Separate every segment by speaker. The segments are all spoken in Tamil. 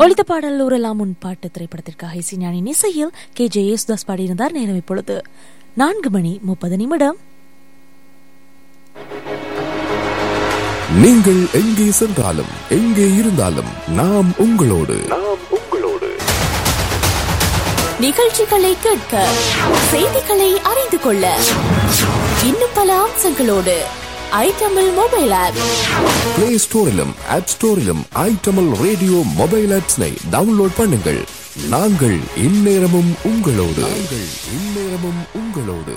Speaker 1: ஒலித்த பாடல் ஊரெல்லாம் உன் பாட்டு திரைப்படத்திற்காக இசைஞானின் இசையில் கே ஜே யேசுதாஸ் பாடியிருந்தார் நேரம் இப்பொழுது நான்கு மணி முப்பது நிமிடம்
Speaker 2: நீங்கள் எங்கே சென்றாலும் எங்கே இருந்தாலும் நாம் உங்களோடு நாம் உங்களோடு
Speaker 1: நிகழ்ச்சிகளை கேட்க செய்திகளை அறிந்து கொள்ள இன்னும் பல அம்சங்களோடு ஐட்டமில் மொபைல் ஆப்
Speaker 2: பிளே ஸ்டோரிலும் ஆப் ஸ்டோரிலும் ஐட்டமல் ரேடியோ மொபைல் ஆப்ஸ்னை டவுன்லோட் பண்ணுங்கள் நாங்கள் இந்நேரமும் உங்களோடு நாங்கள் இந்நேரமும் உங்களோடு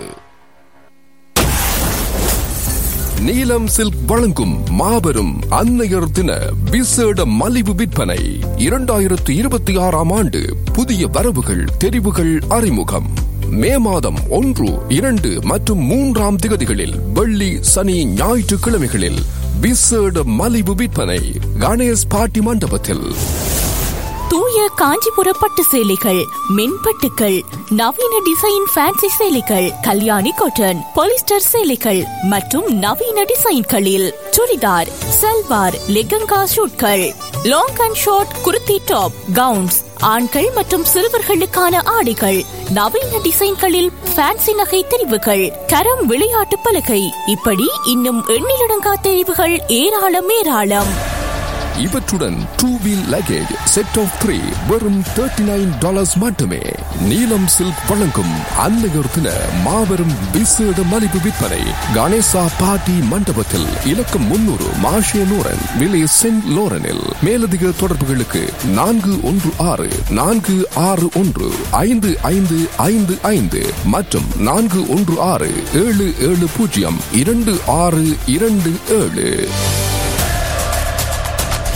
Speaker 2: நீலம் சில்க் வழங்கும் மாபெரும் அன்னையர் தின விசேட மலிவு விற்பனை இரண்டாயிரத்து இருபத்தி ஆறாம் ஆண்டு புதிய வரவுகள் தெரிவுகள் அறிமுகம் மே மாதம் ஒன்று இரண்டு மற்றும் மூன்றாம் திகதிகளில் வெள்ளி சனி ஞாயிற்றுக்கிழமைகளில் விசேட மலிவு விற்பனை கணேஷ் பாட்டி மண்டபத்தில்
Speaker 1: தூய காஞ்சிபுர பட்டு சேலைகள் மென்பட்டுக்கள் நவீன டிசைன் ஃபேன்சி சேலைகள் கல்யாணி காட்டன் பாலிஸ்டர் சேலைகள் மற்றும் நவீன டிசைன்களில் சுடிதார் சல்வார் லெகங்கா ஷூட்கள் long and short kurti top gowns ஆண்கள் மற்றும் சிறுவர்களுக்கான ஆடைகள் நவீன டிசைன்களில் ஃபேன்சி நகை தெரிவுகள் தரம் விளையாட்டு பலகை இப்படி இன்னும் எண்ணிலடங்கா தெரிவுகள் ஏராளம் ஏராளம்
Speaker 2: இவற்றுடன் two wheel luggage set of three வெறும் தேர்ட்டி நைன் டாலர்ஸ் மட்டுமே நீலம் சில்க் வழங்கும் அன்னையர் தின மாபெரும் விசேட மலிவு விற்பனை கணேசா பாட்டி மண்டபத்தில் இலக்கம் முன்னூறு மாஷிய நூரன் விலை சென்ட் லோரனில் மேலதிக தொடர்புகளுக்கு நான்கு ஒன்று ஆறு நான்கு ஆறு ஒன்று ஐந்து ஐந்து ஐந்து ஐந்து மற்றும் நான்கு ஒன்று ஆறு ஏழு ஏழு பூஜ்ஜியம் இரண்டு ஆறு இரண்டு ஏழு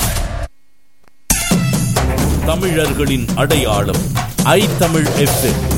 Speaker 3: தமிழர்களின் அடையாளம் ஐ தமிழ் எஃப்எம்